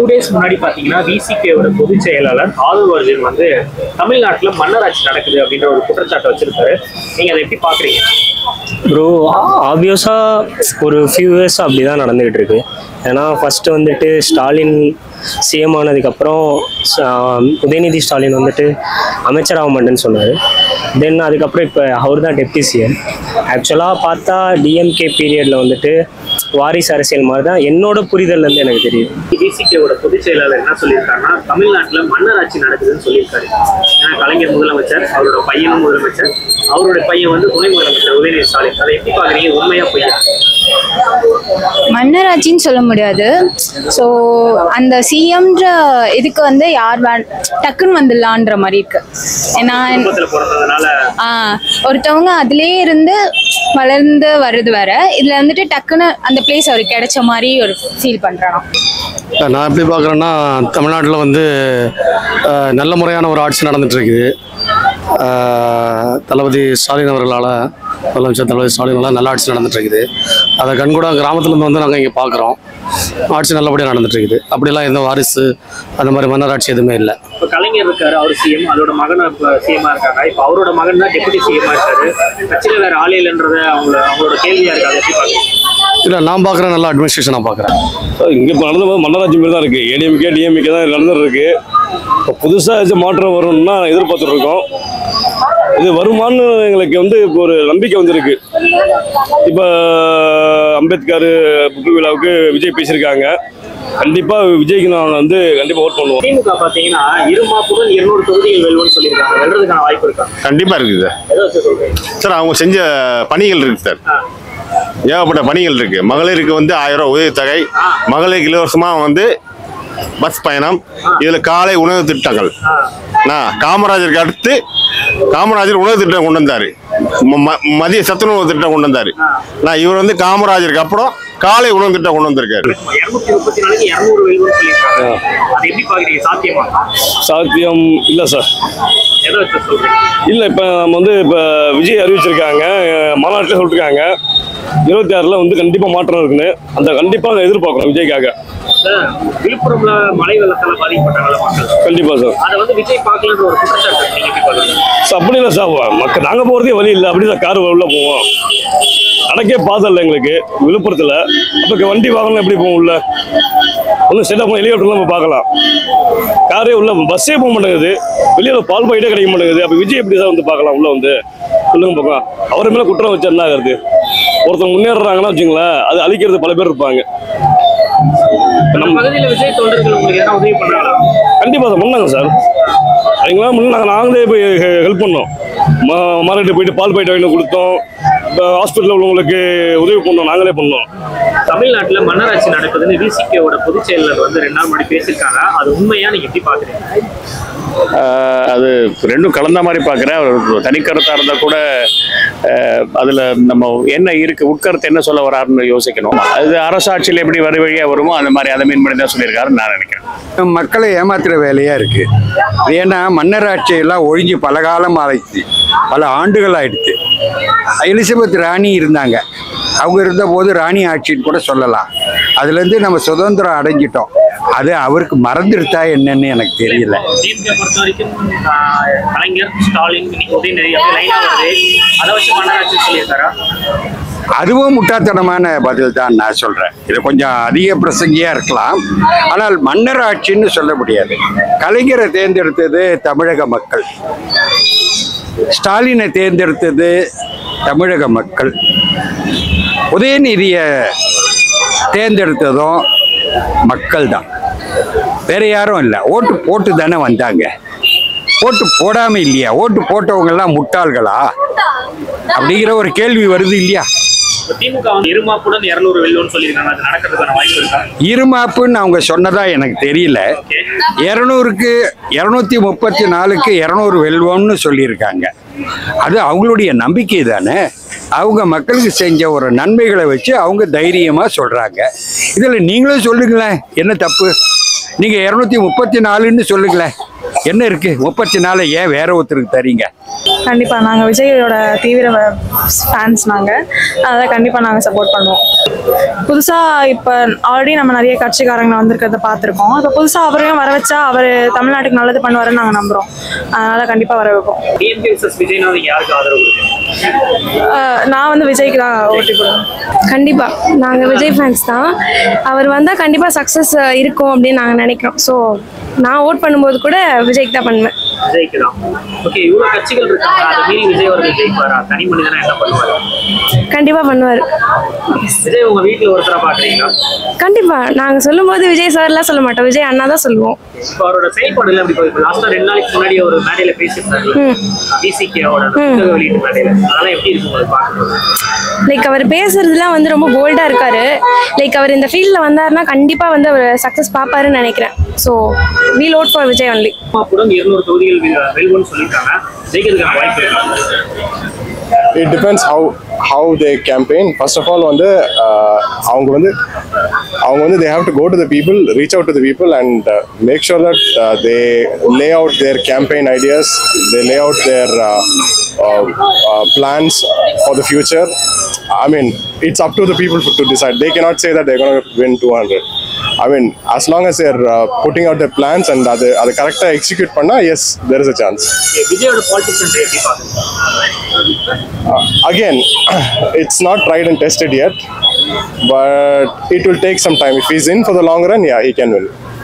Two days முன்னாடி பாத்தீங்கன்னா விசிகேவோட பொதுச் செயலாளர் ஆதவ் அர்ஜுன் வந்து தமிழ்நாட்டுல மன்னராட்சி நடக்குது அப்படின்ற ஒரு குற்றச்சாட்டை வச்சிருக்காரு நீங்க அதை எப்படி பாக்குறீங்க ப்ரோ ஆப்வியஸாக ஒரு ஃபியூ இயர்ஸ் அப்படி தான் நடந்துகிட்டு இருக்கு ஏன்னா ஃபஸ்ட்டு வந்துட்டு ஸ்டாலின் சிஎம் ஆனதுக்கப்புறம் ச- உதயநிதி ஸ்டாலின் வந்துட்டு அமைச்சர் ஆக மாட்டேன்னு சொன்னார் தென் அதுக்கப்புறம் இப்போ அவர் தான் டெப்டி சிஎம் ஆக்சுவலாக பார்த்தா டிஎம்கே பீரியடில் வந்துட்டு வாரிசு அரசியல் மாதிரி தான் என்னோட புரிதல்லேருந்து எனக்கு தெரியுது விசிகேவோட பொதுச் செயலாளர் என்ன சொல்லியிருக்காருன்னா தமிழ்நாட்டுல மன்னராட்சி நடக்குதுன்னு சொல்லியிருக்காரு ஏன்னா கலைஞர் முதலமைச்சர் அவரோட பையனும் முதலமைச்சர் அவருடைய பையன் வந்து துணை முதலமைச்சர் உதயநிதி ஸ்டாலின் அதை எப்படி பாக்குறீங்க உண்மையா பொய்யா மன்னராட்சின்னு சொல்ல முடியாது ஸோ அந்த சிஎம்ன்ற இதுக்கு வந்து யார் வே டக்குன்னு வந்துடலான்ற மாதிரி இருக்கு ஏன்னா குடும்பத்துல பிறந்ததுனால ஆ, ஒருத்தவங்க அதுலயே இருந்து வளர்ந்து வர்றது வேற இதுல வந்துட்டு டக்குன்னு அந்த பிளேஸ் அவருக்கு கிடைச்ச மாதிரி ஒரு ஃபீல் பண்றான் நான் எப்படி பார்க்குறேன்னா தமிழ்நாட்டில் வந்து அஹ், நல்ல முறையான ஒரு ஆட்சி நடந்துட்டு இருக்குது அஹ், தளபதி ஸ்டாலின் அவர்களால் முதலமைச்சர் தளபதி ஸ்டாலினால் நல்ல ஆட்சி நடந்துட்டு இருக்குது அதை கண்கூட கிராமத்துலேருந்து வந்து நாங்கள் இங்கே பார்க்குறோம் ஆட்சி நல்லபடியாக நடந்துட்டு இருக்குது அப்படிலாம் எந்த வாரிசு அந்த மாதிரி மன்னராட்சி எதுவுமே இல்லை இப்ப கலைஞர் இருக்காரு அவர் சிஎம் அதோட மகன் இப்ப சிஎம்மா இருக்காங்க இப்ப அவரோட மகன் தான் டெபுட்டி சிஎம்மா இருக்காரு கட்சியில வேற ஆளே இல்லைன்றத அவங்கள அவங்களோட கேள்வியா இருக்கு அதை எப்படி பாக்குறீங்க இல்லை நான் பார்க்குறேன் நல்ல அட்மினிஸ்ட்ரேஷன் பார்க்குறேன் இங்கே இப்போ நடந்த போது மன்னராட்சி மாதிரி தான் இருக்குது ஏடிஎம்கே டிஎம்கே தான் நடந்துட்டு இருக்கு இப்போ புதுசாக ஏதாச்சும் மாற்றம் வரும்னா எதிர்பார்த்துட்டு இருக்கோம் இது வருமானு எங்களுக்கு வந்து இப்போ ஒரு நம்பிக்கை வந்திருக்கு இப்போ அம்பேத்கர் புக்கு விழாவுக்கு விஜய் பேசியிருக்காங்க கண்டிப்பாக விஜய்க்கு நாங்கள் வந்து கண்டிப்பாக ஓட் பண்ணுவோம் திமுக பாத்தீங்கன்னா இருமாப்புடன் இருநூறு தொகுதிகள் வெல்வோம்னு சொல்லியிருக்காங்க வெல்றதுக்கான வாய்ப்பு இருக்கா கண்டிப்பா இருக்குது சார் எதை வச்சு சொல்றீங்க சார் அவங்க செஞ்ச பணிகள் இருக்கு சார் ஆ. ஏகப்பட்ட பணிகள் இருக்கு மகளிருக்கு வந்து ஆயிரம் ரூபாய் உதவித்தொகை மகளிருக்கு இலவசமா வந்து பஸ் பயணம் இதுல காலை உணவு திட்டங்கள் நான் காமராஜருக்கு அடுத்து காமராஜர் உணவு திட்டம் கொண்டு வந்தாரு ம- ம- மதிய சத்துணவு திட்டம் கொண்டு வந்தாரு நான் இவர் வந்து காமராஜருக்கு அப்புறம் காலை உணவு திட்டம் கொண்டு வந்திருக்காரு இருநூத்தி முப்பத்தி நாளைக்கு இருநூறு வெல்வோம்னு சொல்லியிருக்காங்க அது எப்படி பாக்குறீங்க சாத்தியமா சாத்தியம் இல்லை சார் எதை வச்சு சொல்றீங்க இல்லை இப்போ நம்ம வந்து இப்போ விஜய் அறிவிச்சிருக்காங்க அஹ் மாநாட்டில் சொல்லிருக்காங்க இருபத்தி ஆறில் வந்து கண்டிப்பாக மாற்றம் இருக்குன்னு அந்த கண்டிப்பாக எதிர்பார்க்குறோம் விஜய்க்காக சார், விழுப்புரம்ல மழை வெள்ளத்தால பாதிக்கப்பட்டாங்களா மக்கள் கண்டிப்பாக சார் அதை வந்து விஜய் பார்க்கலன்ற ஒரு குற்றச்சாட்டு இருக்கு. நீங்க எப்படி பாக்குறீங்க சார் அப்படி இல்லை சார் மக்கள் நாங்கள் போகிறதே வழி இல்லை அப்படி தான் கார் உள்ள போவோம் நடக்கே பாதல்ல எங்களுக்கு விழுப்புரத்தில் அப்போ வண்டி வாகனம் எப்படி போகும் உள்ள ஒன்றும் செட்டாக போகும் ஹெலிகாப்டர்லாம் நம்ம பார்க்கலாம் காரே உள்ள பஸ்ஸே போக மாட்டேங்குது வெளியில் பால் பாயிட்டே கிடைக்க மாட்டேங்குது அப்போ விஜய் எப்படி சார் வந்து பார்க்கலாம் உள்ள வந்து சொல்லுங்க பார்க்கலாம் அவர் மேலே குற்றம் வச்சு என்ன ஆகுறது ஒருத்தவங்க முன்னேறுறாங்கன்னா வச்சுங்களேன் அது அழிக்கிறது பல பேர் இருப்பாங்க நம்ம பகுதியில விஜய் தொண்டர்கள் உங்களுக்கு என்ன உதவி பண்ணாங்களா கண்டிப்பாக சார் பண்ணாங்க சார் அவங்களாம் முன்ன நாங்கள் நாங்களே போய் ஹெல்ப் பண்ணோம் மா மார்க்கெட்டு போயிட்டு பால் பாயிட்டு வாங்கி கொடுத்தோம் இப்போ ஹாஸ்பிட்டலில் உள்ளவங்களுக்கு உதவி பண்ணோம் நாங்களே பண்ணோம் தமிழ்நாட்டுல மன்னராட்சி நடக்குதுன்னு விசிகேவோட பொதுச் செயலர் வந்து ரெண்டு நாள் முன்னாடி பேசியிருக்காங்க அது உண்மையா நீங்க எப்படி பாக்குறீங்க ஆஹ் அது ரெண்டும் கலந்த மாதிரி பார்க்குறேன் அவர் தனிக்கருத்தாக இருந்தால் கூட ஆஹ் அதுல நம்ம என்ன இருக்கு உட்கருத்து என்ன சொல்ல வராருன்னு யோசிக்கணும் அது அரசாட்சியில் எப்படி வரி வழியாக வருமோ அந்த மாதிரி அதை மீன் பண்ணி தான் சொல்லியிருக்காருன்னு நான் நினைக்கிறேன் மக்களை ஏமாத்துற வேலையா இருக்கு ஏன்னா மன்னர் ஆட்சியெல்லாம் ஒழிஞ்சு பல காலம் ஆயிடுச்சு பல ஆண்டுகள் ஆயிடுச்சு எலிசபெத் ராணி இருந்தாங்க அவங்க இருந்தபோது ராணி ஆட்சின்னு கூட சொல்லலாம் அதுலேருந்து நம்ம சுதந்திரம் அடைஞ்சிட்டோம் அது அவருக்கு மறந்துடுதா என்னன்னு எனக்கு தெரியல டிஎம்கே பொறுத்த வரைக்கும் ஆஹ், கலைஞர் ஸ்டாலின் இன்னைக்கு உதயநிதி அப்படி லைனா வருது அதை வச்சு மன்னராட்சி சொல்லியிருக்காரா அதுவும் முட்டாள்தனமான பதில் தான் நான் சொல்றேன் இது கொஞ்சம் அதிக பிரசங்கியா இருக்கலாம் ஆனால் மன்னர் ஆட்சின்னு சொல்ல முடியாது கலைஞரை தேர்ந்தெடுத்தது தமிழக மக்கள் ஸ்டாலினை தேர்ந்தெடுத்தது தமிழக மக்கள் உதயநிதியை தேர்ந்தெடுத்ததும் மக்கள் தான் வேற யாரும் இல்லை ஓட்டு போட்டு தானே வந்தாங்க ஓட்டு போடாம இல்லையா ஓட்டு போட்டவங்க எல்லாம் முட்டாள்களா அப்படிங்கிற ஒரு கேள்வி வருது இல்லையா இப்ப திமுக வந்து இருமாப்புடன் இருநூறு வெல்லும்னு சொல்லியிருக்காங்க அது நடக்கிறதுக்கான வாய்ப்பு இருக்கா இருமாப்புன்னு அவங்க சொன்னதா எனக்கு தெரியல ஓகே இரநூறுக்கு இரநூத்தி முப்பத்தி நாலுக்கு இரநூறு வெல்வோம்னு சொல்லியிருக்காங்க அது அவங்களுடைய நம்பிக்கை தானே அவங்க மக்களுக்கு செஞ்ச ஒரு நன்மைகளை வச்சு அவங்க தைரியமாக சொல்கிறாங்க இதில் நீங்களும் சொல்லுங்களேன் என்ன தப்பு நீங்கள் இரநூத்தி முப்பத்தி நாலுன்னு சொல்லுங்களேன் என்ன இருக்குது முப்பத்தி நாலு ஏன் வேற ஒருத்தருக்கு தரீங்க கண்டிப்பாக நாங்கள் விஜயோட தீவிர ஃபேன்ஸ் நாங்கள் அதை கண்டிப்பாக நாங்கள் சப்போர்ட் பண்ணுவோம் புதுசாக இப்போ ஆல்ரெடி நம்ம நிறைய கட்சிக்காரங்க வந்திருக்கிறத பார்த்துருக்கோம் இப்போ புதுசாக அவரையும் வர வச்சா அவர் தமிழ்நாட்டுக்கு நல்லது பண்ணுவாருன்னு நாங்கள் நம்புகிறோம் அதனால் கண்டிப்பாக வர வைப்போம் டிஎம்கே விசஸ் விஜய்னா நீங்க யாருக்கு ஆதரவு கொடுக்குறீங்க அஹ் நான் வந்து விஜய்க்கு தான் ஓட்டி போடுவேன் கண்டிப்பா நாங்க விஜய் ஃபேன்ஸ் தான் அவர் வந்தா கண்டிப்பா சக்சஸ் இருக்கும் அப்படின்னு நாங்க நினைக்கிறோம் ஸோ நான் ஓட் பண்ணும்போது கூட விஜய்க்கு தான் பண்ணுவேன் விஜய்க்கு தான் ஓகே இவ்வளவு கட்சிகள் இருக்காங்க அதை மீறி விஜய் அவர்கள் ஜெயிப்பாரா தனி மனிதனா என்ன பண்ணுவாரு கண்டிப்பா பண்ணுவார் விஜய் உங்க வீட்டுல ஒருத்தரா பாக்குறீங்களா கண்டிப்பா நாங்க சொல்லும்போது விஜய் சார்லாம் சொல்ல மாட்டோம் விஜய் அண்ணா தான் சொல்லுவோம் இப்போ அவரோட செயல்பாடுல எப்படி போகுது லாஸ்டா ரெண்டு நாளைக்கு முன்னாடி ஒரு மேடையில பேசியிருந்தாருல பிசிகேவோட புத்தக வெளியீட்டு மேடையில அதெல்லாம் எப்படி இருக்கு உங்களுக்கு பார்க்கும்போது லைக் அவர் பேசுறதுலாம் வந்து ரொம்ப போல்டா இருக்காரு லைக் அவர் இந்த ஃபீல்டில் வந்தாருன்னா கண்டிப்பா வந்து அவர் சக்ஸஸ் பார்ப்பாருன்னு நினைக்கிறேன் so will vote for Vijay only அப்புறம் இருநூறு தொகுதிகள் வெ- வெல்வோன்னு சொல்லியிருக்காங்க ஜெயிக்கிறதுக்கான வாய்ப்பு இருக்கா it depends how how they campaign first of all வந்து uh, அவங்க வந்து அவங்க வந்து they have to go to the people reach out to the people and make sure that they lay out their campaign ideas they lay out their plans for the future I mean it's up to the people to decide they cannot say that they're going to win 200 I mean, as long as they're uh, putting out their plans and அது அதை கரெக்டாக execute பண்ணால் yes there is a chance விஜயோட politics எப்படி பாக்குறீங்க Uh, again, it's not tried and tested yet, but it will take some time. If he's in for the long run, yeah, he can win.